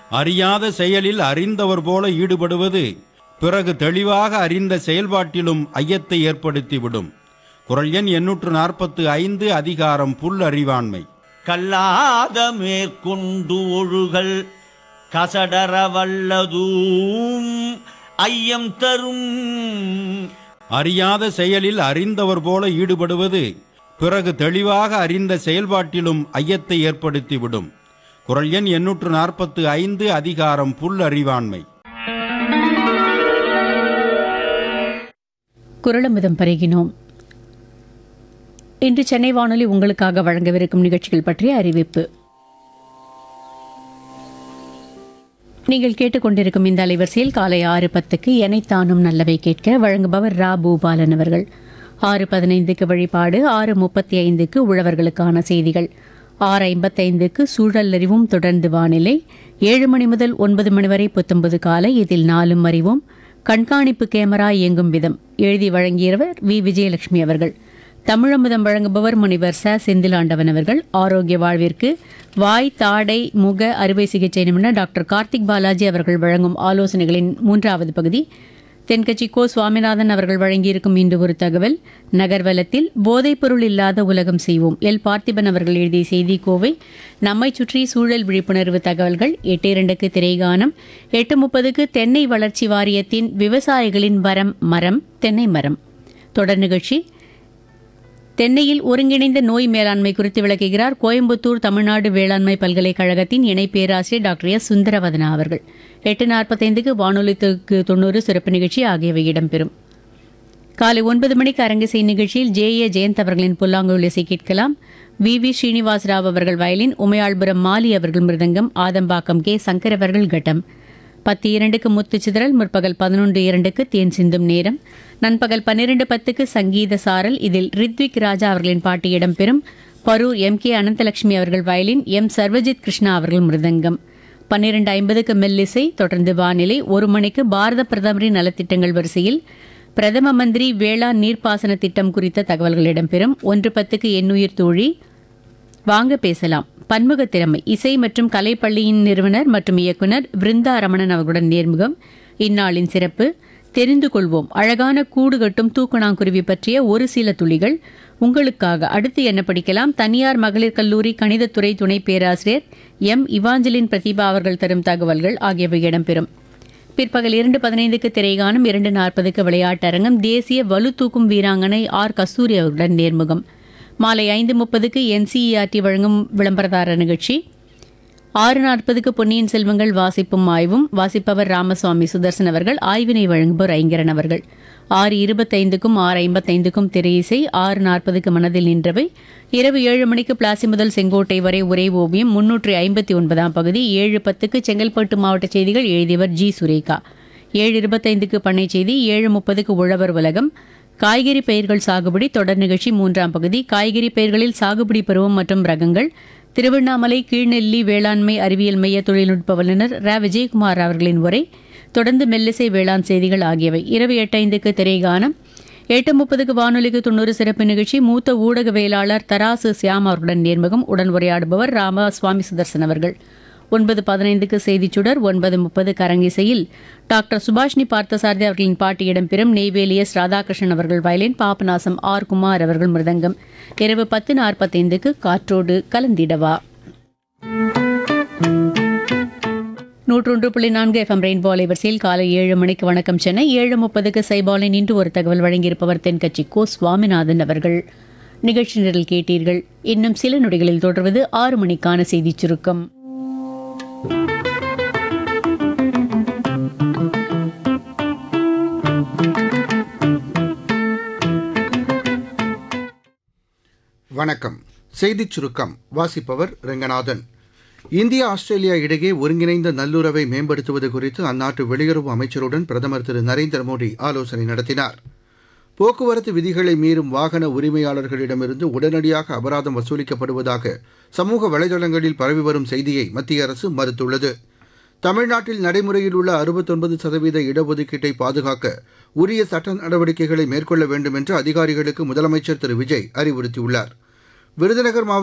அறியாத செயலில் அறிந்தவர் போல ஈடுபடுவது பிறகு தெளிவாக அறிந்த செயல்பாட்டிலும் ஐயத்தை ஏற்படுத்திவிடும் குரல் எண் எண்ணூற்று நாற்பத்து ஐந்து அதிகாரம் புல் அறிவாண்மை கல்லாத மேற்கொண்டு ஒழுகல் கசடர வல்லதூம் ஐயம் தரும் அறியாத செயலில் அறிந்தவர் போல ஈடுபடுவது பிறகு தெளிவாக அறிந்த செயல்பாட்டிலும் ஐயத்தை ஏற்படுத்திவிடும் குரல் எண் எண்ணூற்று நாற்பத்து ஐந்து அதிகாரம் புல் அறிவாண்மை குரலமுதம் பருகினோம் இன்று சென்னை வானொலி உங்களுக்காக வழங்கவிருக்கும் நிகழ்ச்சிகள் பற்றிய அறிவிப்பு நீங்கள் கேட்டுக்கொண்டிருக்கும் இந்த அலைவரிசையில் காலை ஆறு பத்துக்கு எனைத்தானும் நல்லவை கேட்க வழங்குபவர் ரா பூபாலன் அவர்கள் ஆறு பதினைந்துக்கு வழிபாடு ஆறு முப்பத்தி ஐந்துக்கு உழவர்களுக்கான செய்திகள் ஆறு ஐம்பத்தைந்துக்கு சூழல் அறிவும் தொடர்ந்து வானிலை ஏழு மணி முதல் ஒன்பது மணி வரை புத்தொன்பது காலை இதில் நாலும் அறிவும் கண்காணிப்பு கேமரா இயங்கும் விதம் எழுதி வழங்கியவர் வி விஜயலட்சுமி அவர்கள் தமிழமுதம் வழங்குபவர் முனிவர் ச செந்திலாண்டவன் அவர்கள் ஆரோக்கிய வாழ்விற்கு வாய் தாடை முக அறுவை சிகிச்சை நிபுணர் டாக்டர் கார்த்திக் பாலாஜி அவர்கள் வழங்கும் ஆலோசனைகளின் மூன்றாவது பகுதி தென்கட்சி கோ சுவாமிநாதன் அவர்கள் வழங்கியிருக்கும் இன்று ஒரு தகவல் நகர்வலத்தில் போதைப்பொருள் இல்லாத உலகம் செய்வோம் எல் பார்த்திபன் அவர்கள் எழுதிய செய்தி கோவை நம்மை சுற்றி சூழல் விழிப்புணர்வு தகவல்கள் எட்டு இரண்டுக்கு திரைகானம் எட்டு முப்பதுக்கு தென்னை வளர்ச்சி வாரியத்தின் விவசாயிகளின் வரம் மரம் தென்னை மரம் தொடர் நிகழ்ச்சி தென்னையில் ஒருங்கிணைந்த நோய் மேலாண்மை குறித்து விளக்குகிறார் கோயம்புத்தூர் தமிழ்நாடு வேளாண்மை பல்கலைக்கழகத்தின் இணை பேராசிரியர் டாக்டர் எஸ் சுந்தரவதனா அவர்கள் எட்டு நாற்பத்தைந்துக்கு வானொலித்துக்கு தொண்ணூறு சிறப்பு நிகழ்ச்சி ஆகியவை இடம்பெறும் காலை ஒன்பது மணிக்கு அரங்கிசை நிகழ்ச்சியில் ஜே ஏ ஜெயந்த் அவர்களின் புல்லாங்குழல் இசை கேட்கலாம் வி வி ஸ்ரீனிவாசராவ் அவர்கள் வயலின் உமையாள்புரம் மாலி அவர்கள் மிருதங்கம் ஆதம்பாக்கம் கே சங்கர் அவர்கள் கட்டம் பத்து இரண்டுக்கு முத்து சிதறல் முற்பகல் பதினொன்று இரண்டுக்கு தேன் சிந்தும் நேரம் நண்பகல் பன்னிரண்டு பத்துக்கு சங்கீத சாரல் இதில் ரித்விக் ராஜா அவர்களின் பாட்டு இடம்பெறும் பரூர் எம் கே அனந்தலட்சுமி அவர்கள் வயலின் எம் சர்வஜித் கிருஷ்ணா அவர்கள் மிருதங்கம் பன்னிரண்டு ஐம்பதுக்கு மெல்லிசை தொடர்ந்து வானிலை ஒரு மணிக்கு பாரத பிரதமரின் நலத்திட்டங்கள் வரிசையில் பிரதம மந்திரி வேளாண் நீர்ப்பாசன திட்டம் குறித்த தகவல்கள் இடம்பெறும் ஒன்று பத்துக்கு எண்ணுயிர் தோழி வாங்க பேசலாம் பன்முக திறமை இசை மற்றும் கலைப்பள்ளியின் நிறுவனர் மற்றும் இயக்குனர் விருந்தா ரமணன் அவர்களுடன் நேர்முகம் இந்நாளின் சிறப்பு தெரிந்து கொள்வோம் அழகான கூடு கட்டும் தூக்கணாங்குருவி பற்றிய ஒரு சில துளிகள் உங்களுக்காக அடுத்து என்ன படிக்கலாம் தனியார் மகளிர் கல்லூரி கணிதத்துறை துணை பேராசிரியர் எம் இவாஞ்சலின் பிரதிபா அவர்கள் தரும் தகவல்கள் ஆகியவை இடம்பெறும் பிற்பகல் இரண்டு பதினைந்துக்கு திரைகாணும் இரண்டு நாற்பதுக்கு விளையாட்டரங்கம் தேசிய வலு தூக்கும் வீராங்கனை ஆர் கஸ்தூரி அவர்களுடன் நேர்முகம் மாலை ஐந்து முப்பதுக்கு என்சிஇஆர்டி வழங்கும் விளம்பரதார நிகழ்ச்சி ஆறு நாற்பதுக்கு பொன்னியின் செல்வங்கள் வாசிப்பும் ஆய்வும் வாசிப்பவர் ராமசுவாமி சுதர்சன் அவர்கள் ஆய்வினை வழங்குபவர் ஐங்கரன் அவர்கள் ஆறு இருபத்தைந்துக்கும் ஆறு ஐம்பத்தைந்துக்கும் திரையிசை ஆறு நாற்பதுக்கு மனதில் நின்றவை இரவு ஏழு மணிக்கு பிளாசி முதல் செங்கோட்டை வரை உரை ஓவியம் முன்னூற்றி ஐம்பத்தி ஒன்பதாம் பகுதி ஏழு பத்துக்கு செங்கல்பட்டு மாவட்ட செய்திகள் எழுதியவர் ஜி சுரேகா ஏழு இருபத்தைந்துக்கு பண்ணை செய்தி ஏழு முப்பதுக்கு உழவர் உலகம் காய்கறி பயிர்கள் சாகுபடி தொடர் நிகழ்ச்சி மூன்றாம் பகுதி காய்கறி பயிர்களில் சாகுபடி பருவம் மற்றும் ரகங்கள் திருவண்ணாமலை கீழ்நெல்லி வேளாண்மை அறிவியல் மைய தொழில்நுட்ப வல்லுநர் ரா விஜயகுமார் அவர்களின் உரை தொடர்ந்து மெல்லிசை வேளாண் செய்திகள் ஆகியவை இரவு எட்டைந்துக்கு திரைகானம் எட்டு முப்பதுக்கு வானொலிக்கு தொண்ணூறு சிறப்பு நிகழ்ச்சி மூத்த ஊடகவியலாளர் தராசு சியாம் அவர்களுடன் நேர்முகம் உடன் உரையாடுபவர் ராமா சுவாமி சுதர்சன் அவர்கள் ஒன்பது பதினைந்துக்கு செய்திச் சுடர் ஒன்பது முப்பது கரங்கிசையில் டாக்டர் சுபாஷினி பார்த்தசாரதி அவர்களின் பாட்டு இடம்பெறும் நெய்வேலி எஸ் ராதாகிருஷ்ணன் அவர்கள் வயலின் பாபநாசம் ஆர் குமார் அவர்கள் மிருதங்கம் இரவு பத்து நாற்பத்தைந்துக்கு காற்றோடு கலந்திடவா நூற்றொன்று புள்ளி நான்கு எஃப்எம் ரெயின்போ அலைவரிசையில் காலை ஏழு மணிக்கு வணக்கம் சென்னை ஏழு முப்பதுக்கு சைபாலின் இன்று ஒரு தகவல் வழங்கியிருப்பவர் தென்கட்சி கோ சுவாமிநாதன் அவர்கள் நிகழ்ச்சி நிரல் கேட்டீர்கள் இன்னும் சில நொடிகளில் தொடர்வது ஆறு மணிக்கான செய்திச் சுருக்கம் வணக்கம் செய்திச் சுருக்கம் வாசிப்பவர் ரெங்கநாதன் இந்தியா ஆஸ்திரேலியா இடையே ஒருங்கிணைந்த நல்லுறவை மேம்படுத்துவது குறித்து அந்நாட்டு வெளியுறவு அமைச்சருடன் பிரதமர் திரு நரேந்திர மோடி ஆலோசனை நடத்தினார் போக்குவரத்து விதிகளை மீறும் வாகன உரிமையாளர்களிடமிருந்து உடனடியாக அபராதம் வசூலிக்கப்படுவதாக சமூக வலைதளங்களில் பரவி வரும் செய்தியை மத்திய அரசு மறுத்துள்ளது தமிழ்நாட்டில் நடைமுறையில் உள்ள அறுபத்தொன்பது சதவீத இடஒதுக்கீட்டை பாதுகாக்க உரிய சட்ட நடவடிக்கைகளை மேற்கொள்ள வேண்டும் என்று அதிகாரிகளுக்கு முதலமைச்சர் திரு விஜய் அறிவுறுத்தியுள்ளார் விருதுநகர் மாவட்ட